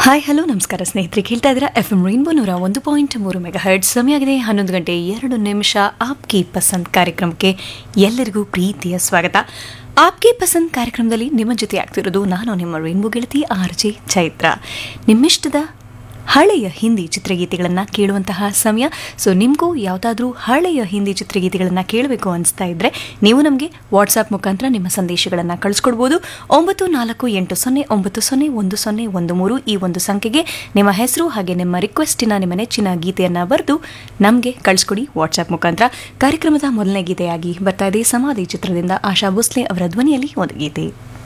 hi hello ನಮಸ್ಕಾರ ಸ್ನೇಹಿತರೆ ಕೇಳ್ತಾ ಇದ್ದೀರಾ ಎಫ್ ಎಂ ರೈನ್ಬೋ ನೂರ ಒಂದು ಪಾಯಿಂಟ್ ಮೂರು ಮೆಗಾ ಹರ್ಟ್ ಸಮಯ ಆಗಿದೆ ಹನ್ನೊಂದು ಗಂಟೆ ಎರಡು ನಿಮಿಷ ಆಪ್ಕಿ ಪಸಂದ್ ಕಾರ್ಯಕ್ರಮಕ್ಕೆ ಎಲ್ಲರಿಗೂ ಪ್ರೀತಿಯ ಸ್ವಾಗತ ಆಪ್ಕಿ ಪಸಂದ್ ಕಾರ್ಯಕ್ರಮದಲ್ಲಿ ನಿಮ್ಮ ಜೊತೆ ಆಗ್ತಿರೋದು ನಾನು ನಿಮ್ಮ ರೈನ್ಬೋ ಗೆಳತಿ ಆರ್ ಜೆ ಚೈತ್ರ ನಿಮ್ಮಿಷ್ಟದ ಹಳೆಯ ಹಿಂದಿ ಚಿತ್ರಗೀತೆಗಳನ್ನು ಕೇಳುವಂತಹ ಸಮಯ ಸೊ ನಿಮಗೂ ಯಾವುದಾದ್ರೂ ಹಳೆಯ ಹಿಂದಿ ಚಿತ್ರಗೀತೆಗಳನ್ನು ಕೇಳಬೇಕು ಅನಿಸ್ತಾ ಇದ್ದರೆ ನೀವು ನಮಗೆ ವಾಟ್ಸಾಪ್ ಮುಖಾಂತರ ನಿಮ್ಮ ಸಂದೇಶಗಳನ್ನು ಕಳಿಸ್ಕೊಡ್ಬೋದು ಒಂಬತ್ತು ನಾಲ್ಕು ಎಂಟು ಸೊನ್ನೆ ಒಂಬತ್ತು ಸೊನ್ನೆ ಒಂದು ಸೊನ್ನೆ ಒಂದು ಮೂರು ಈ ಒಂದು ಸಂಖ್ಯೆಗೆ ನಿಮ್ಮ ಹೆಸರು ಹಾಗೆ ನಿಮ್ಮ ರಿಕ್ವೆಸ್ಟಿನ ನಿಮ್ಮ ನೆಚ್ಚಿನ ಗೀತೆಯನ್ನು ಬರೆದು ನಮಗೆ ಕಳಿಸ್ಕೊಡಿ ವಾಟ್ಸಾಪ್ ಮುಖಾಂತರ ಕಾರ್ಯಕ್ರಮದ ಮೊದಲನೇ ಗೀತೆಯಾಗಿ ಬರ್ತಾ ಇದೆ ಸಮಾಧಿ ಚಿತ್ರದಿಂದ ಆಶಾ ಭೋಸ್ಲೆ ಅವರ ಧ್ವನಿಯಲ್ಲಿ ಒಂದು ಗೀತೆ